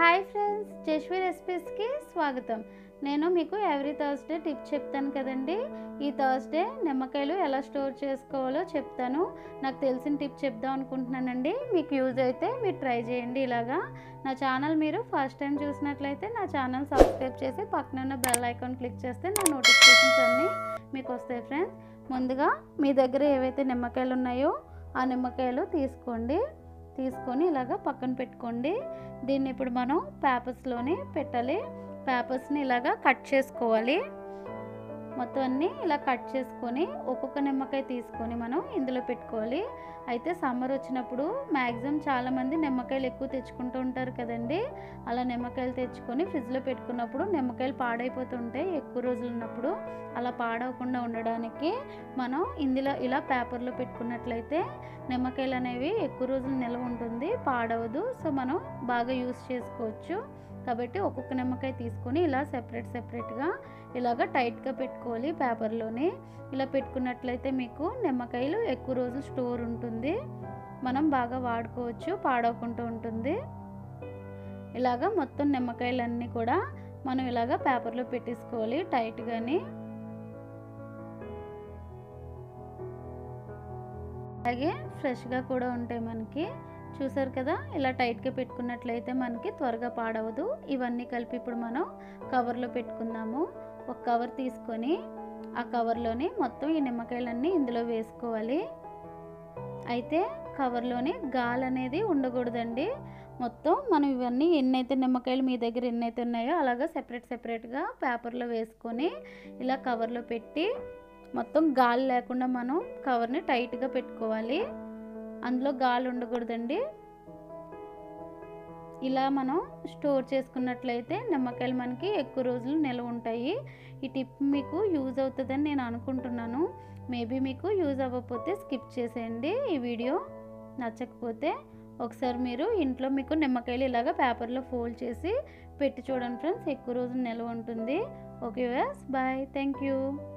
hi friends జశ్వి రెసిపీస్కి స్వాగతం నేను మీకు ఎవ్రీ థర్స్డే టిప్ చెప్తాను కదండి ఈ థర్స్డే నిమ్మకాయలు ఎలా స్టోర్ చేసుకోవాలో చెప్తాను నాకు తెలిసిన టిప్ చెప్దాం అనుకుంటున్నానండి మీకు యూజ్ అయితే మీరు ట్రై చేయండి ఇలాగా నా ఛానల్ మీరు ఫస్ట్ టైం చూసినట్లయితే నా ఛానల్ సబ్స్క్రైబ్ చేసి పక్కన ఉన్న బెల్ ఐకాన్ క్లిక్ చేస్తే నా నోటిఫికేషన్స్ అన్నీ మీకు వస్తాయి ఫ్రెండ్స్ ముందుగా మీ దగ్గర ఏవైతే నిమ్మకాయలు ఉన్నాయో ఆ నిమ్మకాయలు తీసుకోండి తీసుకొని ఇలాగ పక్కన పెట్టుకోండి దీన్ని ఇప్పుడు మనం పేపర్స్లోనే పెట్టాలి పేపర్స్ని ఇలాగా కట్ చేసుకోవాలి మొత్తం అన్నీ ఇలా కట్ చేసుకొని ఒక్కొక్క నిమ్మకాయ తీసుకొని మనం ఇందులో పెట్టుకోవాలి అయితే సమ్మర్ వచ్చినప్పుడు మ్యాక్సిమం చాలామంది నిమ్మకాయలు ఎక్కువ తెచ్చుకుంటూ ఉంటారు కదండి అలా నిమ్మకాయలు తెచ్చుకొని ఫ్రిడ్జ్లో పెట్టుకున్నప్పుడు నిమ్మకాయలు పాడైపోతుంటాయి ఎక్కువ రోజులు ఉన్నప్పుడు అలా పాడవకుండా ఉండడానికి మనం ఇందులో ఇలా పేపర్లో పెట్టుకున్నట్లయితే నిమ్మకాయలు అనేవి ఎక్కువ రోజులు నిల్వ ఉంటుంది పాడవదు సో మనం బాగా యూస్ చేసుకోవచ్చు కాబట్టి ఒక్కొక్క నిమ్మకాయ తీసుకొని ఇలా సెపరేట్ సెపరేట్గా ఇలాగ టైట్గా పెట్టుకోవాలి పేపర్లోని ఇలా పెట్టుకున్నట్లయితే మీకు నిమ్మకాయలు ఎక్కువ రోజులు స్టోర్ ఉంటుంది మనం బాగా వాడుకోవచ్చు పాడవకుండా ఉంటుంది ఇలాగ మొత్తం నిమ్మకాయలన్నీ కూడా మనం ఇలాగ పేపర్లో పెట్టేసుకోవాలి టైట్గాని అలాగే ఫ్రెష్గా కూడా ఉంటాయి మనకి చూసారు కదా ఇలా టైట్గా పెట్టుకున్నట్లయితే మనకి త్వరగా పాడవదు ఇవన్నీ కలిపి ఇప్పుడు మనం కవర్లో పెట్టుకుందాము ఒక కవర్ తీసుకొని ఆ కవర్లోని మొత్తం ఈ నిమ్మకాయలన్నీ ఇందులో వేసుకోవాలి అయితే కవర్లోని గాలి అనేది ఉండకూడదండి మొత్తం మనం ఇవన్నీ ఎన్నైతే నిమ్మకాయలు మీ దగ్గర ఎన్నైతే ఉన్నాయో అలాగా సెపరేట్ సెపరేట్గా పేపర్లో వేసుకొని ఇలా కవర్లో పెట్టి మొత్తం గాలి లేకుండా మనం కవర్ని టైట్గా పెట్టుకోవాలి అందులో గాలి ఉండకూడదండి ఇలా మనం స్టోర్ చేసుకున్నట్లయితే నిమ్మకాయలు మనకి ఎక్కువ రోజులు నిల్వ ఉంటాయి ఈ టిప్ మీకు యూజ్ అవుతుందని నేను అనుకుంటున్నాను మేబీ మీకు యూజ్ అవ్వకపోతే స్కిప్ చేసేయండి ఈ వీడియో నచ్చకపోతే ఒకసారి మీరు ఇంట్లో మీకు నిమ్మకాయలు ఇలాగ పేపర్లో ఫోల్డ్ చేసి పెట్టి చూడండి ఫ్రెండ్స్ ఎక్కువ రోజులు నిల్వ ఉంటుంది okay Vyas bye thank you